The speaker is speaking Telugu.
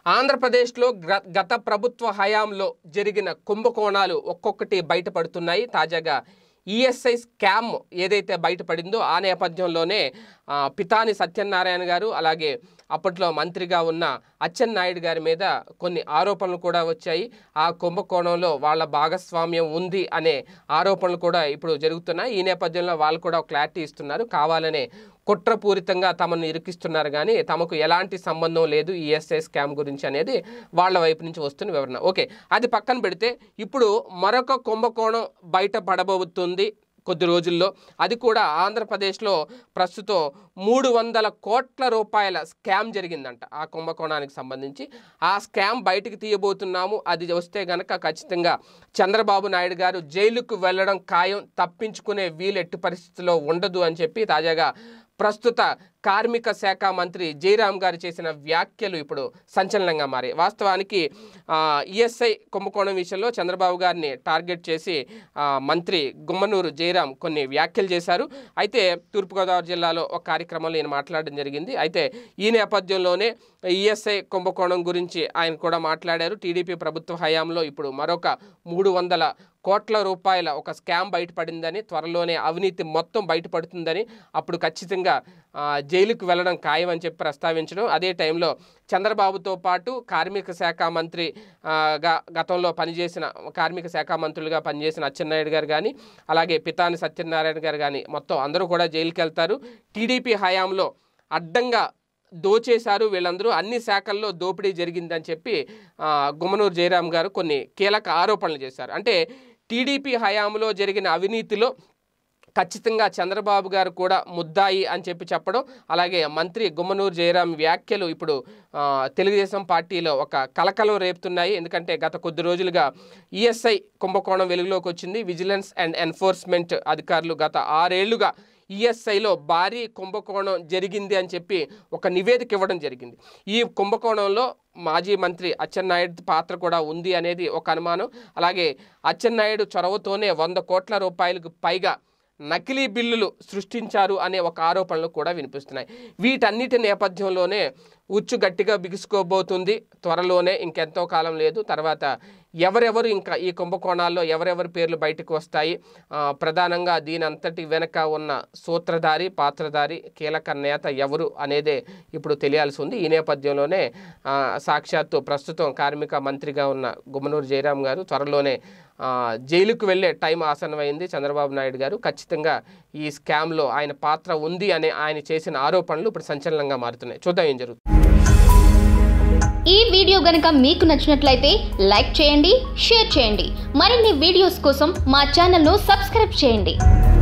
ఆంధ్రప్రదేశ్లో గ్ర- గత ప్రభుత్వ హయాంలో జరిగిన కుంభకోణాలు ఒక్కొక్కటి బయటపడుతున్నాయి తాజాగా ఈఎస్ఐ స్కామ్ ఏదైతే బయటపడిందో ఆ నేపథ్యంలోనే ఆ, పితాని సత్యనారాయణ గారు అలాగే అప్పట్లో మంత్రిగా ఉన్న అచ్చెన్నాయుడు గారి మీద కొన్ని ఆరోపణలు కూడా వచ్చాయి ఆ కుంభకోణంలో వాళ్ళ భాగస్వామ్యం ఉంది అనే ఆరోపణలు కూడా ఇప్పుడు జరుగుతున్నాయి ఈ నేపథ్యంలో వాళ్ళు కూడా ఒక క్లారిటీ ఇస్తున్నారు కావాలనే కుట్రపూరితంగా తమను ఇరికిస్తున్నారు కానీ తమకు ఎలాంటి సంబంధం లేదు ఈఎస్ఐ స్కామ్ గురించి అనేది వాళ్ళ వైపు నుంచి వస్తున్న వివరణ ఓకే అది పక్కన పెడితే ఇప్పుడు మరొక కుంభకోణం బయటపడబోతుంది కొద్ది రోజుల్లో అది కూడా ఆంధ్రప్రదేశ్లో ప్రస్తుతం మూడు వందల కోట్ల రూపాయల స్కామ్ జరిగిందంట ఆ కుంభకోణానికి సంబంధించి ఆ స్కామ్ బయటికి తీయబోతున్నాము అది వస్తే గనక ఖచ్చితంగా చంద్రబాబు నాయుడు గారు జైలుకు వెళ్ళడం ఖాయం తప్పించుకునే వీలు ఎట్టి పరిస్థితిలో ఉండదు అని చెప్పి తాజాగా ప్రస్తుత కార్మిక శాఖ మంత్రి జయరాం గారు చేసిన వ్యాఖ్యలు ఇప్పుడు సంచలనంగా మారాయి వాస్తవానికి ఈఎస్ఐ కుంభకోణం విషయంలో చంద్రబాబు గారిని టార్గెట్ చేసి ఆ, మంత్రి గుమ్మనూరు జయరాం కొన్ని వ్యాఖ్యలు చేశారు అయితే తూర్పుగోదావరి జిల్లాలో ఒక కార్యక్రమంలో ఈయన మాట్లాడడం జరిగింది అయితే ఈ నేపథ్యంలోనే ఈఎస్ఐ కుంభకోణం గురించి ఆయన కూడా మాట్లాడారు టీడీపీ ప్రభుత్వ హయాంలో ఇప్పుడు మరొక మూడు వందల కోట్ల రూపాయల ఒక స్కామ్ బయటపడిందని త్వరలోనే అవినీతి మొత్తం బయటపడుతుందని అప్పుడు ఖచ్చితంగా ఆ, జైలుకు వెళ్ళడం ఖాయమని చెప్పి ప్రస్తావించడం అదే టైంలో చంద్రబాబుతో పాటు కార్మిక శాఖ మంత్రి ఆ, గా గతంలో పనిచేసిన కార్మిక శాఖ మంత్రులుగా పనిచేసిన అచ్చెన్నాయుడు గారు కానీ అలాగే పితాని సత్యనారాయణ గారు కానీ మొత్తం అందరూ కూడా జైలుకి వెళ్తారు టీడీపీ హయాంలో అడ్డంగా దోచేశారు వీళ్ళందరూ అన్ని శాఖల్లో దోపిడీ జరిగిందని చెప్పి ఆ, గుమ్మనూరు జయరాం గారు కొన్ని కీలక ఆరోపణలు చేశారు అంటే టీడీపీ హయాంలో జరిగిన అవినీతిలో ఖచ్చితంగా చంద్రబాబు గారు కూడా ముద్దాయి అని చెప్పి చెప్పడం అలాగే మంత్రి గుమ్మనూరు జయరాం వ్యాఖ్యలు ఇప్పుడు ఆ, తెలుగుదేశం పార్టీలో ఒక కలకలం రేపుతున్నాయి ఎందుకంటే గత కొద్ది రోజులుగా ఈఎస్ఐ కుంభకోణం వెలుగులోకి వచ్చింది విజిలెన్స్ అండ్ ఎన్ఫోర్స్మెంట్ అధికారులు గత ఆరేళ్లుగా ఈఎస్ఐలో భారీ కుంభకోణం జరిగింది అని చెప్పి ఒక నివేదిక ఇవ్వడం జరిగింది ఈ కుంభకోణంలో మాజీ మంత్రి అచ్చెన్నాయుడు పాత్ర కూడా ఉంది అనేది ఒక అనుమానం అలాగే అచ్చెన్నాయుడు చొరవతోనే వంద కోట్ల రూపాయలకు పైగా నకిలీ బిల్లులు సృష్టించారు అనే ఒక ఆరోపణలు కూడా వినిపిస్తున్నాయి వీటన్నిటి నేపథ్యంలోనే ఉచ్చు గట్టిగా బిగుసుకోబోతుంది త్వరలోనే ఇంకెంతో కాలం లేదు తర్వాత ఎవరెవరు ఇంకా ఈ కుంభకోణాల్లో ఎవరెవరి పేర్లు బయటకు వస్తాయి ఆ, ప్రధానంగా దీని అంతటి వెనక ఉన్న సూత్రధారి పాత్రధారి కీలక నేత ఎవరు అనేదే ఇప్పుడు తెలియాల్సి ఉంది ఈ నేపథ్యంలోనే ఆ, సాక్షాత్తు ప్రస్తుతం కార్మిక మంత్రిగా ఉన్న గుమ్మనూరు జయరాం గారు త్వరలోనే ఆ, జైలుకు వెళ్ళే టైం ఆసన్నమైంది చంద్రబాబు నాయుడు గారు ఖచ్చితంగా ఈ స్కామ్లో ఆయన పాత్ర ఉంది అనే ఆయన చేసిన ఆరోపణలు ఇప్పుడు సంచలనంగా మారుతున్నాయి చూద్దాం ఏం జరుగుతుంది ఈ వీడియో గనక మీకు నచ్చినట్లయితే లైక్ చేయండి షేర్ చేయండి మరిన్ని వీడియోస్ కోసం మా ఛానల్ను సబ్స్క్రైబ్ చేయండి